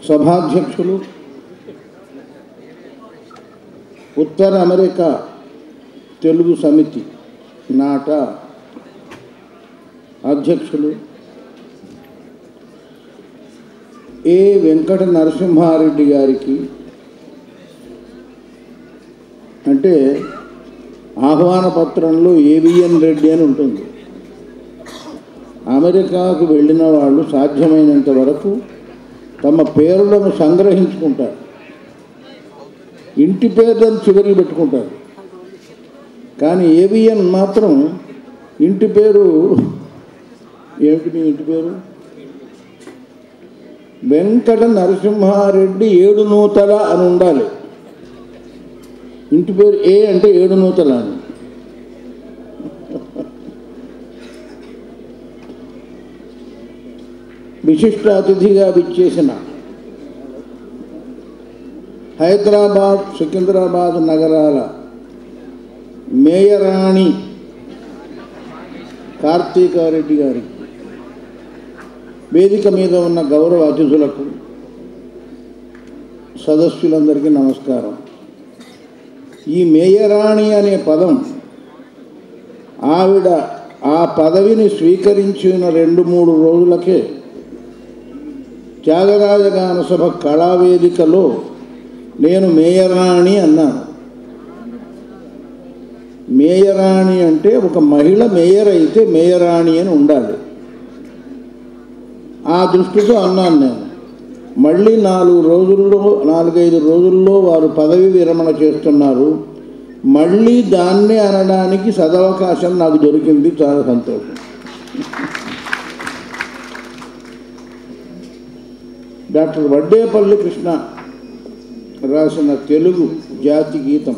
సభాధ్యక్షులు ఉత్తర అమెరికా తెలుగు సమితి నాట అధ్యక్షులు ఏ వెంకట నరసింహారెడ్డి గారికి అంటే ఆహ్వాన పత్రంలో ఏవిఎన్ రెడ్డి అని ఉంటుంది అమెరికాకు వెళ్ళిన వాళ్ళు సాధ్యమైనంత వరకు తమ పేర్లను సంగ్రహించుకుంటారు ఇంటి పేర్లను చివరికి పెట్టుకుంటారు కానీ ఏవిఎన్ మాత్రం ఇంటి పేరు ఏమిటి మీ ఇంటి పేరు వెంకట నరసింహారెడ్డి ఏడు నూతల అని ఉండాలి ఇంటి పేరు ఏ అంటే ఏడు నూతల అని విశిష్ట అతిథిగా విచ్చేసిన హైదరాబాద్ సికింద్రాబాద్ నగరాల మేయరాణి కార్తీకారెడ్డి గారికి వేదిక మీద ఉన్న గౌరవ అతిథులకు సదస్సులందరికీ నమస్కారం ఈ మేయరాణి అనే పదం ఆవిడ ఆ పదవిని స్వీకరించిన రెండు మూడు రోజులకే త్యాగరాజగాన సభ కళావేదికలో నేను మేయరాణి అన్నాను మేయరాణి అంటే ఒక మహిళ మేయర్ అయితే మేయరాణి అని ఉండాలి ఆ దృష్టితో అన్నాను నేను మళ్ళీ నాలుగు రోజుల్లో నాలుగైదు రోజుల్లో వారు పదవి విరమణ చేస్తున్నారు మళ్ళీ దాన్నే అనడానికి సదవకాశం నాకు దొరికింది చాలా సంతోషం డాక్టర్ వడ్డేపల్లి కృష్ణ రాసిన తెలుగు జాతి గీతం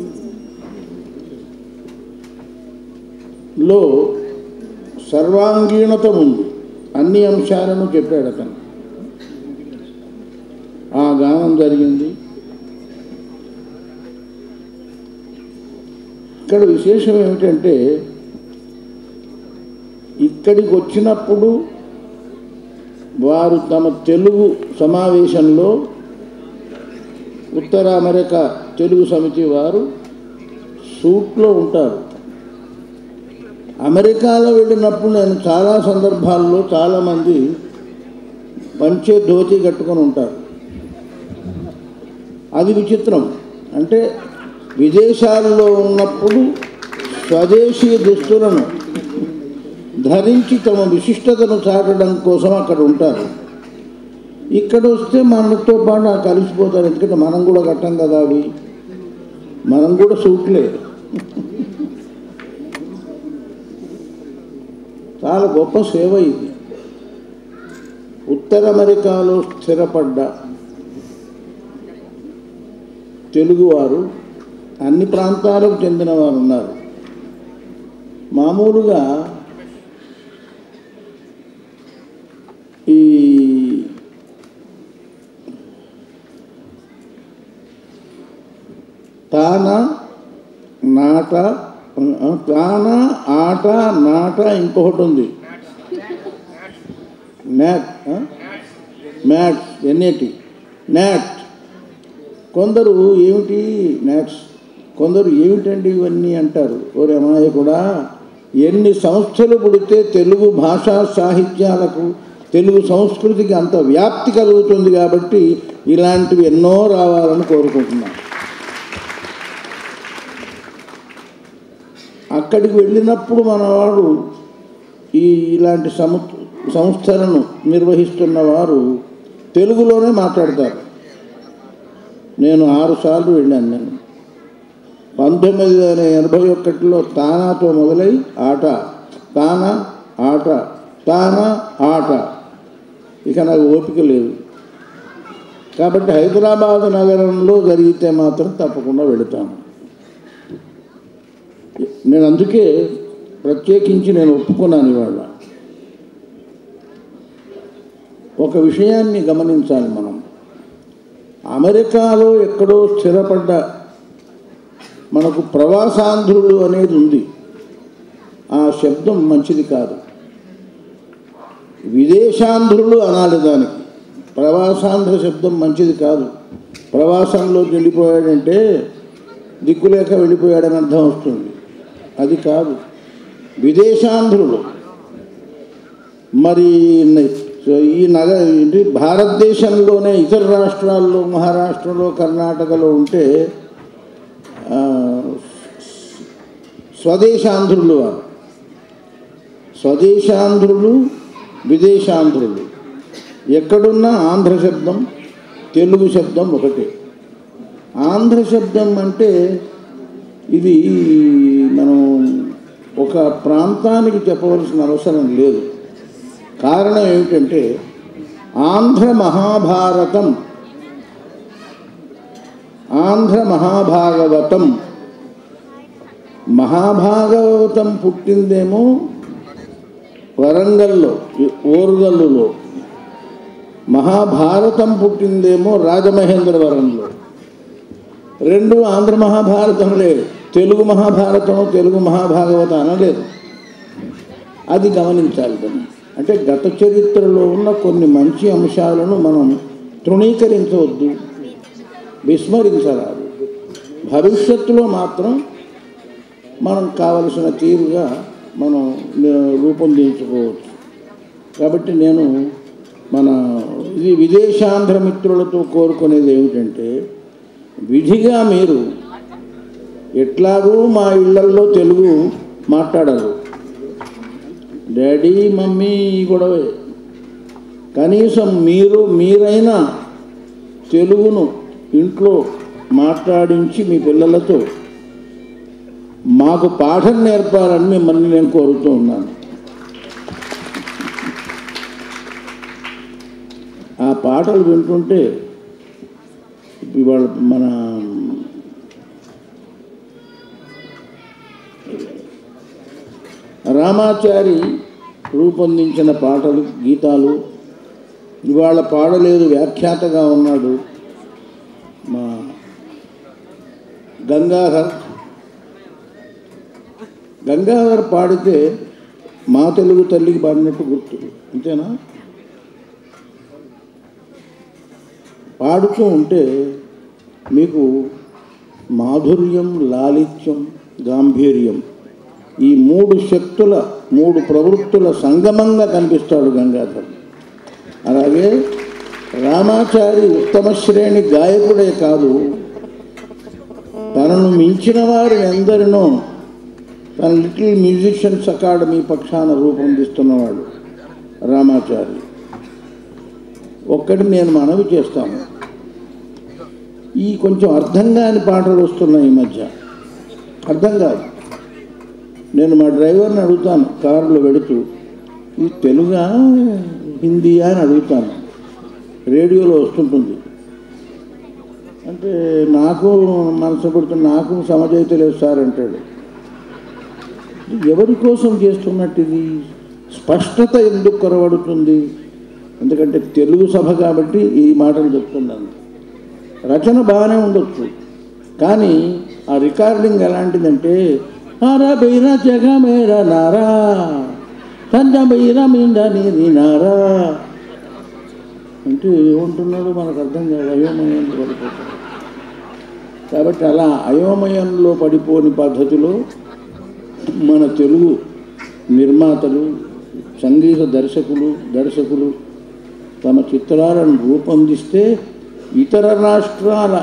లో సర్వాంగీణత ఉంది అన్ని అంశాలను చెప్పాడు అతను ఆ గానం జరిగింది ఇక్కడ విశేషం ఏమిటంటే ఇక్కడికి వచ్చినప్పుడు వారు తమ తెలుగు సమావేశంలో ఉత్తర అమెరికా తెలుగు సమితి వారు సూట్లో ఉంటారు అమెరికాలో వెళ్ళినప్పుడు నేను చాలా సందర్భాల్లో చాలామంది పంచే ధోతి కట్టుకొని ఉంటారు అది విచిత్రం అంటే విదేశాల్లో ఉన్నప్పుడు స్వదేశీ దుస్తులను ధరించి తమ విశిష్టతను చాటడం కోసం అక్కడ ఉంటారు ఇక్కడ వస్తే మనతో పాటు ఆ కలిసిపోతారు ఎందుకంటే మనం కూడా కట్టం కదా అవి మనం కూడా సూట్లే చాలా గొప్ప సేవ ఇది ఉత్తర అమెరికాలో స్థిరపడ్డ తెలుగువారు అన్ని ప్రాంతాలకు చెందిన వారు ఉన్నారు మామూలుగా ఈ తాన నాట ఆ, తాన ఆట నాట ఇంకొకటి ఉంది మ్యాట్ ఆ? మ్యాట్స్ ఎన్ఏటి న్యాట్ కొందరు ఏమిటి న్యాట్స్ కొందరు ఏమిటండి ఇవన్నీ అంటారు ఓరే అమ్మాయి కూడా ఎన్ని సంస్థలు పుడితే తెలుగు భాషా సాహిత్యాలకు తెలుగు సంస్కృతికి అంత వ్యాప్తి కలుగుతుంది కాబట్టి ఇలాంటివి ఎన్నో రావాలని కోరుకుంటున్నాను అక్కడికి వెళ్ళినప్పుడు మనవాడు ఈ ఇలాంటి సము సంస్థలను నిర్వహిస్తున్న వారు తెలుగులోనే మాట్లాడతారు నేను ఆరు సార్లు వెళ్ళాను నేను పంతొమ్మిది వందల ఎనభై ఒకటిలో తానాతో మొదలై ఆట తానా ఆట తానా ఆట ఇక నాకు ఓపిక లేదు కాబట్టి హైదరాబాద్ నగరంలో జరిగితే మాత్రం తప్పకుండా వెళతాను నేను అందుకే ప్రత్యేకించి నేను ఒప్పుకున్నాను ఇవాళ ఒక విషయాన్ని గమనించాలి మనం అమెరికాలో ఎక్కడో స్థిరపడ్డ మనకు ప్రవాసాంధ్రులు అనేది ఉంది ఆ శబ్దం మంచిది కాదు విదేశాంధ్రులు అనాలి దానికి ప్రవాసాంధ్ర శబ్దం మంచిది కాదు ప్రవాసంలోకి వెళ్ళిపోయాడంటే దిక్కులేక వెళ్ళిపోయాడని అర్థం వస్తుంది అది కాదు విదేశాంధ్రులు మరి న- సో ఈ నగ ఏంటి భారతదేశంలోనే ఇతర రాష్ట్రాల్లో మహారాష్ట్రలో కర్ణాటకలో ఉంటే ఆ, స్వదేశాంధ్రులు వారు స్వదేశాంధ్రులు విదేశాంధ్రులు ఎక్కడున్నా ఆంధ్ర శబ్దం తెలుగు శబ్దం ఒకటే ఆంధ్ర శబ్దం అంటే ఇది మనం ఒక ప్రాంతానికి చెప్పవలసిన అవసరం లేదు కారణం ఏమిటంటే ఆంధ్ర మహాభారతం ఆంధ్ర మహాభాగవతం మహాభాగవతం పుట్టిందేమో వరంగల్లో ఓరుగల్లులో మహాభారతం పుట్టిందేమో రాజమహేంద్రవరంలో రెండు ఆంధ్ర మహాభారతంలే తెలుగు మహాభారతం తెలుగు మహాభాగవతం అనలేదు అది గమనించాలి దాన్ని అంటే గత చరిత్రలో ఉన్న కొన్ని మంచి అంశాలను మనం తృణీకరించవద్దు విస్మరించరాదు భవిష్యత్తులో మాత్రం మనం కావలసిన తీరుగా మనం ని- రూపొందించుకోవచ్చు కాబట్టి నేను మన ఇది విదేశాంధ్ర మిత్రులతో కోరుకునేది ఏమిటంటే విధిగా మీరు ఎట్లాగూ మా ఇళ్లల్లో తెలుగు మాట్లాడరు డాడీ మమ్మీ గొడవే కనీసం మీరు మీరైనా తెలుగును ఇంట్లో మాట్లాడించి మీ పిల్లలతో మాకు పాఠం నేర్పాలని మిమ్మల్ని నేను కోరుతూ ఉన్నాను ఆ పాటలు వింటుంటే ఇవాళ మన రామాచారి రూపొందించిన పాటలు గీతాలు ఇవాళ పాడలేదు వ్యాఖ్యాతగా ఉన్నాడు మా గంగాధర్ గంగాధర్ పాడితే మా తెలుగు తల్లికి పాడినట్టు గుర్తు అంతేనా పాడుతూ ఉంటే మీకు మాధుర్యం లాలిత్యం గాంభీర్యం ఈ మూడు శక్తుల మూడు ప్రవృత్తుల సంగమంగా కనిపిస్తాడు గంగాధర్ అలాగే రామాచారి ఉత్తమ శ్రేణి గాయకుడే కాదు తనను మించిన వారు ఎందరినో తన లిటిల్ మ్యూజిషియన్స్ అకాడమీ పక్షాన రూపొందిస్తున్నవాడు రామాచారి ఒక్కటి నేను మనవి చేస్తాను ఈ కొంచెం అర్థం కాని పాటలు వస్తున్నాయి ఈ మధ్య అర్థం కాదు నేను మా డ్రైవర్ని అడుగుతాను కారులో వెడుతూ ఇది తెలుగా హిందీయా అని అడుగుతాను రేడియోలో వస్తుంటుంది అంటే నాకు మనసు పడుతుంది నాకు సమజైతే లేదు సార్ అంటాడు ఎవరి కోసం చేస్తున్నట్టు ఇది స్పష్టత ఎందుకు కొరవడుతుంది ఎందుకంటే తెలుగు సభ కాబట్టి ఈ మాటలు చెప్తున్నాను రచన బాగానే ఉండొచ్చు కానీ ఆ రికార్డింగ్ ఎలాంటిదంటే ఆరా బైరా జగ మేరా నారా తండ్ర బైరా మింద నీది నారా అంటే ఏమంటున్నాడు మనకు అర్థం కాదు అయోమయంలో పడిపోతాడు కాబట్టి అలా అయోమయంలో పడిపోని పద్ధతిలో మన తెలుగు నిర్మాతలు సంగీత దర్శకులు దర్శకులు తమ చిత్రాలను రూపొందిస్తే ఇతర రాష్ట్రాల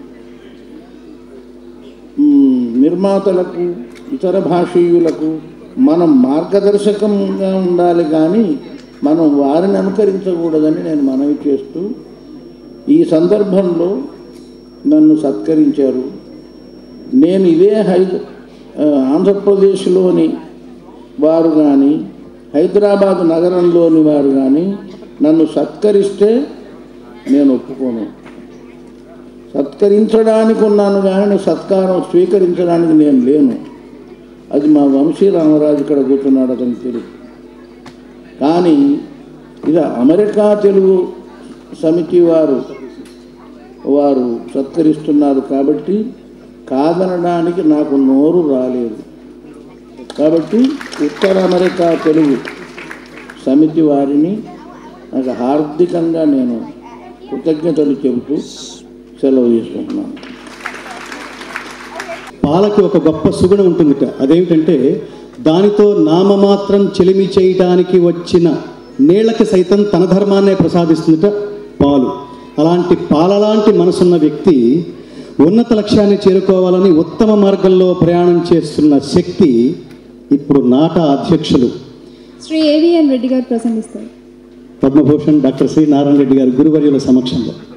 మ్, నిర్మాతలకు ఇతర భాషీయులకు మనం మార్గదర్శకంగా ఉండాలి కానీ మనం వారిని అనుకరించకూడదని నేను మనవి చేస్తూ ఈ సందర్భంలో నన్ను సత్కరించారు నేను ఇదే హైద ఆ, ఆంధ్రప్రదేశ్లోని వారు కానీ హైదరాబాద్ నగరంలోని వారు కానీ నన్ను సత్కరిస్తే నేను ఒప్పుకోను సత్కరించడానికి ఉన్నాను కానీ నేను సత్కారం స్వీకరించడానికి నేను లేను అది మా వంశీ రామరాజు ఇక్కడ కూర్చున్నాడు అతనికి తెలుసు కానీ ఇది అమెరికా తెలుగు సమితి వారు వారు సత్కరిస్తున్నారు కాబట్టి కాదనడానికి నాకు నోరు రాలేదు కాబట్టి ఉత్తర అమెరికా తెలుగు సమితి వారిని నాకు హార్దికంగా నేను కృతజ్ఞతలు చెబుతూ సెలవు తీసుకుంటున్నాను పాలకి ఒక గొప్ప సుగుణం ఉంటుందిట అదేమిటంటే దానితో నామమాత్రం చెలిమి చేయటానికి వచ్చిన నీళ్ళకి సైతం తన ధర్మాన్నే ప్రసాదిస్తుందిట పాలు అలాంటి పాలలాంటి మనసున్న వ్యక్తి ఉన్నత లక్ష్యాన్ని చేరుకోవాలని ఉత్తమ మార్గంలో ప్రయాణం చేస్తున్న శక్తి ఇప్పుడు నాటా అధ్యక్షులు శ్రీ ఏవిఎన్ రెడ్డి గారు ప్రసంగిస్తారు పద్మభూషణ్ డాక్టర్ శ్రీ నారాయణ రెడ్డి గారు గురువర్యుల సమక్షంలో